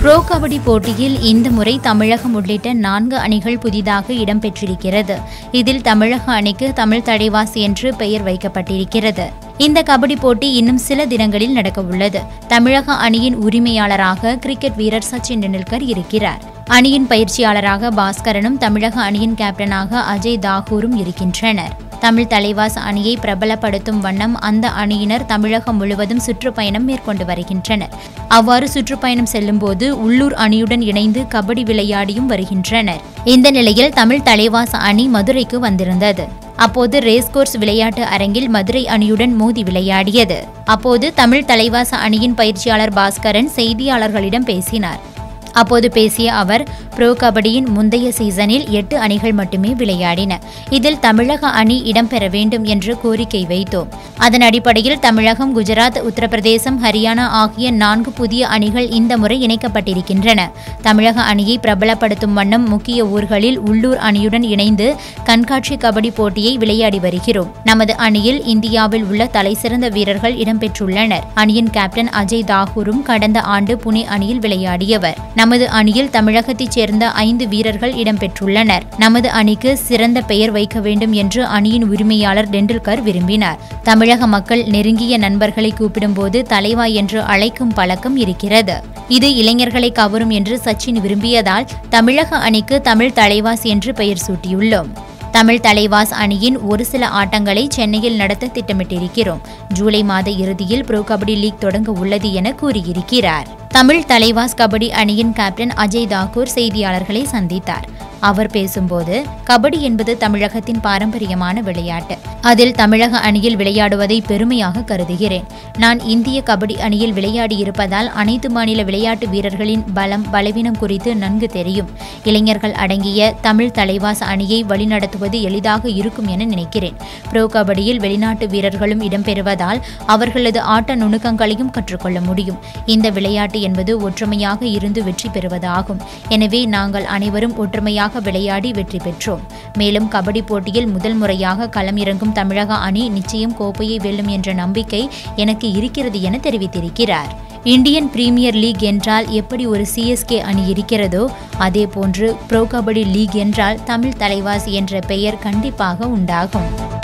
bro kabaddi போட்டியில் இந்த முறை தமிழகம் உள்ளிட்ட நான்கு அணிகள் புதிதாக இடம்பெற்றிருக்கிறது இதில் தமிழக அணிக்கு தமிழ் தடைவாஸ் என்று பெயர் வைக்கப்பட்டிருக்கிறது இந்த கபடி போட்டி இன்னும் சில தினங்களில் நடக்க உள்ளது தமிழக அணியின் உரிமையாளராக கிரிக்கெட் வீரர் சச்சின் டெண்டுல்கர் இருக்கிறார் அணியின் பயிற்சியாளராக பாஸ்கரனும் தமிழக அணியின் கேப்டனாக அஜய் தாகூரும் இருக்கின்றனர் தமிழ் தலைவாஸ் அணியை பிரபலப்படுத்தும் வண்ணம் அந்த அணியினர் தமிழகம் முழுவதும் சுற்றுப்பயணம் மேற்கொண்டு வருகின்றனர் அவ்வாறு சுற்றுப்பயணம் செல்லும்போது உள்ளூர் அணியுடன் இணைந்து கபடி விளையாடியும் வருகின்றனர் இந்த நிலையில் தமிழ் தலைவாஸ் அணி மதுரைக்கு வந்திருந்தது அப்போது ரேஸ்கோர்ஸ் விளையாட்டு அரங்கில் மதுரை அணியுடன் மோதி விளையாடியது அப்போது தமிழ் தலைவாஸ் அணியின் பயிற்சியாளர் பாஸ்கரன் செய்தியாளர்களிடம் பேசினார் அப்போது பேசிய அவர் ப்ரோ கபடியின் முந்தைய சீசனில் எட்டு அணிகள் மட்டுமே விளையாடின இதில் தமிழக அணி இடம்பெற வேண்டும் என்று கோரிக்கை வைத்தோம் அதன் அடிப்படையில் தமிழகம் குஜராத் உத்தரப்பிரதேசம் ஹரியானா ஆகிய நான்கு புதிய அணிகள் இந்த முறை இணைக்கப்பட்டிருக்கின்றன தமிழக அணியை பிரபலப்படுத்தும் வண்ணம் முக்கிய ஊர்களில் உள்ளூர் அணியுடன் இணைந்து கண்காட்சி கபடி போட்டியை விளையாடி வருகிறோம் நமது அணியில் இந்தியாவில் உள்ள தலைசிறந்த வீரர்கள் இடம்பெற்றுள்ளனர் அணியின் கேப்டன் அஜய் தாகூரும் கடந்த ஆண்டு புனே அணியில் விளையாடியவர் நமது அணியில் தமிழகத்தைச் சேர்ந்த ஐந்து வீரர்கள் இடம்பெற்றுள்ளனர் நமது அணிக்கு சிறந்த பெயர் வைக்க வேண்டும் என்று அணியின் உரிமையாளர் டெண்டுல்கர் விரும்பினார் தமிழக மக்கள் நெருங்கிய நண்பர்களை கூப்பிடும்போது தலைவா என்று அழைக்கும் பழக்கம் இருக்கிறது இது இளைஞர்களை கவரும் என்று சச்சின் விரும்பியதால் தமிழக அணிக்கு தமிழ் தலைவாஸ் என்று பெயர் சூட்டியுள்ளோம் தமிழ் தலைவாஸ் அணியின் ஒரு சில ஆட்டங்களை சென்னையில் நடத்த திட்டமிட்டிருக்கிறோம் ஜூலை மாத இறுதியில் ப்ரோ கபடி லீக் தொடங்க உள்ளது என கூறியிருக்கிறார் தமிழ் தலைவாஸ் கபடி அணியின் கேப்டன் அஜய் தாக்கூர் செய்தியாளர்களை சந்தித்தார் அவர் பேசும்போது கபடி என்பது தமிழகத்தின் பாரம்பரியமான விளையாட்டு அதில் தமிழக அணியில் விளையாடுவதை பெருமையாக கருதுகிறேன் நான் இந்திய கபடி அணியில் விளையாடி இருப்பதால் அனைத்து மாநில விளையாட்டு வீரர்களின் பலம் பலவீனம் குறித்து நன்கு தெரியும் இளைஞர்கள் அடங்கிய தமிழ் தலைவாஸ் அணியை வழிநடத்துவது எளிதாக இருக்கும் என நினைக்கிறேன் ப்ரோ கபடியில் வெளிநாட்டு வீரர்களும் இடம்பெறுவதால் அவர்களது ஆட்ட நுணுக்கங்களையும் கற்றுக்கொள்ள முடியும் இந்த விளையாட்டு என்பது ஒற்றுமையாக இருந்து வெற்றி பெறுவதாகும் எனவே நாங்கள் அனைவரும் ஒற்றுமையாக விளையாடி வெற்றி பெற்றோம் மேலும் கபடி போட்டியில் முதல் முறையாக களம் இறங்கும் தமிழக அணி நிச்சயம் கோப்பையை வெல்லும் என்ற நம்பிக்கை எனக்கு இருக்கிறது என தெரிவித்திருக்கிறார் இந்தியன் பிரீமியர் லீக் என்றால் எப்படி ஒரு சிஎஸ்கே அணி இருக்கிறதோ அதே போன்று ப்ரோ கபடி லீக் என்றால் தமிழ் தலைவாஸ் என்ற பெயர் கண்டிப்பாக உண்டாகும்